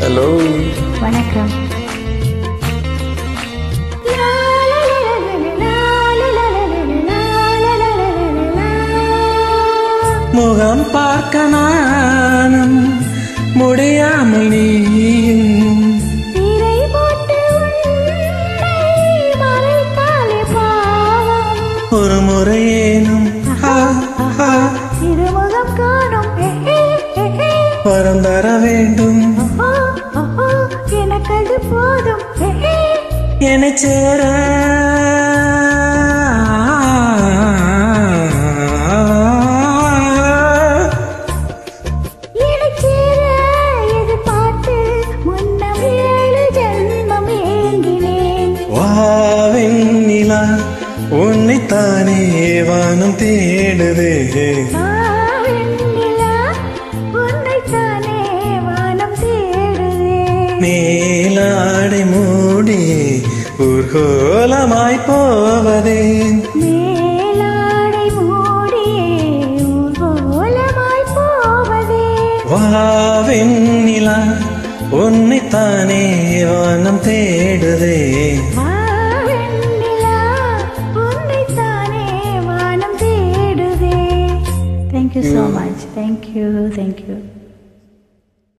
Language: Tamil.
ஹலோ வணக்கம் முகம் பார்க்க நானும் முடியாமல் நீயும் திரை போட்டு உன்னை மறைத்தாலே பாவம். ஒரு முறையேனும் ஆ, ஆ, திருமுகம் காணும் ஹே, ஹே, ஹே, ஹே. வரம் தர வேண்டும் ஓஹோ, ஓஹோ, எனக்கது போதும் ஹே, ஹே. என்னை சேர எனச் சேர எதிர்பார்த்து முன்னம் ஏழு ஜென்மம் ஏங்கினேன் வாவெண்ணிலா உன்னைத்தானே வானம் தேடுதே வாவெண்ணிலா, உன்னைத்தானே வானம் தேடுதே. மேலாடை மூடி ஊர்கோலமாய் போவதே மேலாடை மூடியே ஊர்வலமாய் போவதே. வாவெண்ணிலா உன்னைத்தானே வானம் தேடுதே வாவெண்ணிலா, உன்னைத்தானே வானம் தேடுதே. Thank you so much. Thank you. Thank you.